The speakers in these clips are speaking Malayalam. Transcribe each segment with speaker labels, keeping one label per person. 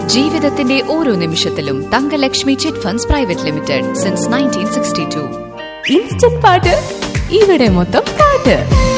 Speaker 1: ജീവിതത്തിന്റെ ഓരോ നിമിഷത്തിലും Thankalakshmi chit funds private limited since nineteen sixty two
Speaker 2: instant പാട്ട് ഇവിടെ മൊത്തം പാട്ട്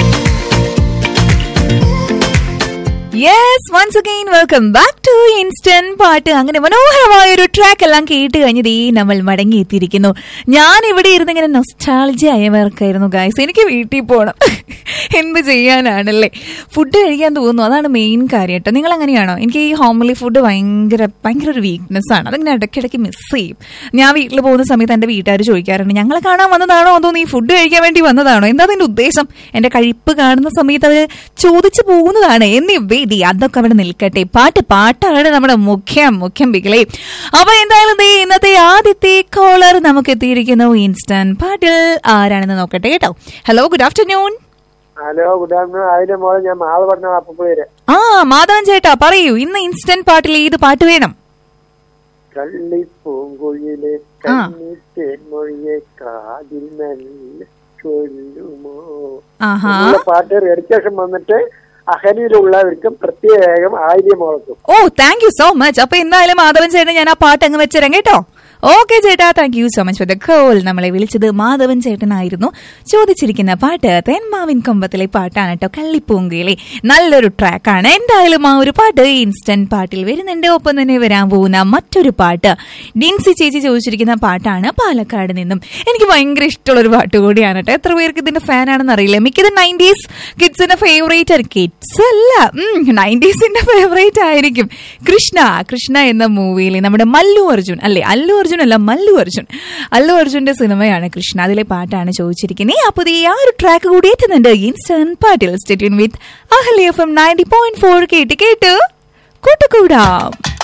Speaker 2: yes once again welcome back to instant പാട്ട് അങ്ങനെ മനോഹരമായ ഒരു ട്രാക്ക് എല്ലാം കേട്ട് കഴിഞ്ഞത് ഈ നമ്മൾ മടങ്ങി എത്തിയിരിക്കുന്നു ഞാൻ ഇവിടെ ഇരുന്ന് ഇങ്ങനെ നൊസ്റ്റാളജി ആയവർക്കായിരുന്നു ഗായ്സ് എനിക്ക് വീട്ടിൽ പോകണം എന്ത് ചെയ്യാനാണല്ലേ ഫുഡ് കഴിക്കാൻ തോന്നുന്നു അതാണ് മെയിൻ കാര്യം കേട്ടോ നിങ്ങൾ അങ്ങനെയാണോ എനിക്ക് ഈ ഹോംലി ഫുഡ് ഭയങ്കര ഭയങ്കര ഒരു വീക്ക്നെസ് ആണ് അതിങ്ങനെ ഇടയ്ക്കിടയ്ക്ക് മിസ് ചെയ്യും ഞാൻ വീട്ടിൽ പോകുന്ന സമയത്ത് എൻ്റെ വീട്ടുകാർ ചോദിക്കാറുണ്ട് ഞങ്ങളെ കാണാൻ വന്നതാണോ അതോ നീ ഫുഡ് കഴിക്കാൻ വേണ്ടി വന്നതാണോ എന്താ അതിന്റെ ഉദ്ദേശം എൻ്റെ കഴിപ്പ് കാണുന്ന സമയത്ത് അവർ ചോദിച്ചു പോകുന്നതാണ് എന്നീ വേദി അതൊക്കെ അവിടെ നിൽക്കട്ടെ പാട്ട് പാട്ടാണ് നമ്മുടെ മുഖ്യം മുഖ്യം ബിഗിലേ അപ്പൊ എന്തായാലും ദേ ഇന്നത്തെ ആദ്യത്തെ കോളർ നമുക്ക് എത്തിയിരിക്കുന്നു ഇൻസ്റ്റന്റ് പാട്ടിൽ ആരാണെന്ന് നോക്കട്ടെ കേട്ടോ hello good afternoon
Speaker 3: hello good afternoon അതിന്റെ മോളെ ഞാൻ മാള് പറഞ്ഞ അപ്പൂര്
Speaker 2: ആ മാധവൻ ചേട്ടാ പറയൂ ഇന്ന് ഇൻസ്റ്റന്റ് പാട്ടിൽ ഏത് പാട്ട് വേണം
Speaker 3: കള്ളിപ്പൂങ്കുയിലെ
Speaker 2: ആ.
Speaker 3: കണ്ണിത്തേൻമൊഴിയെ കാതിൽ നല്ല ചൊല്ലുമോ
Speaker 2: ആഹാ
Speaker 3: എന്നുള്ള പാട്ട് റെഡിക്കേഷൻ വന്നിട്ട് അഹലിയിലുള്ളവർക്കും പ്രത്യേകം ആയിരം മോളക്കും
Speaker 2: oh thank you so much അപ്പൊ എന്തായാലും മാധവൻ ചേട്ടൻ ഞാൻ ആ പാട്ട് അങ്ങ് വെച്ചുതരാം കേട്ടോ ഓക്കെ ചേട്ടാ thank you so much for the call നമ്മളെ വിളിച്ചത് മാധവൻ ചേട്ടനായിരുന്നു ചോദിച്ചിരിക്കുന്ന പാട്ട് തെന്മാവിൻ കൊമ്പത്തിലെ പാട്ടാണ് കേട്ടോ കള്ളിപ്പൂങ്കയിലെ നല്ലൊരു ട്രാക്കാണ് എന്തായാലും ആ ഒരു പാട്ട് ഇൻസ്റ്റന്റ് പാട്ടിൽ വരുന്നുണ്ട് ഒപ്പം തന്നെ വരാൻ പോകുന്ന മറ്റൊരു പാട്ട് ഡിൻസി ചേച്ചി ചോദിച്ചിരിക്കുന്ന പാട്ടാണ് പാലക്കാട് നിന്നും എനിക്ക് ഭയങ്കര ഇഷ്ടമുള്ള ഒരു പാട്ട് കൂടിയാണ് കേട്ടോ എത്ര പേർക്ക് ഇതിന്റെ ഫാൻ ആണെന്ന് അറിയില്ല മിക്കത് നയൻറ്റീസ് കിഡ്സിന്റെ ഫേവറേറ്റ് ആണ് കിഡ്സ് അല്ല നയൻറ്റീസിന്റെ ഫേവറേറ്റ് ആയിരിക്കും കൃഷ്ണ കൃഷ്ണ എന്ന മൂവിയിൽ നമ്മുടെ മല്ലു അർജുൻ അല്ലെ അല്ലു അർജുൻ അല്ല മല്ലു അർജുൻ അല്ലു അർജുന്റെ സിനിമയാണ് കൃഷ്ണ അതിലെ പാട്ടാണ് ചോദിച്ചിരിക്കുന്നത് അപ്പൊ ദേ ആ ഒരു ട്രാക്ക് കൂടി എത്തുന്നുണ്ട് ഇൻസ്റ്റന്റ് പാട്ടിൽ stay tuned with Ahalia F M ninety point four കേട്ട് കേട്ട് കൂട്ടുകൂടാം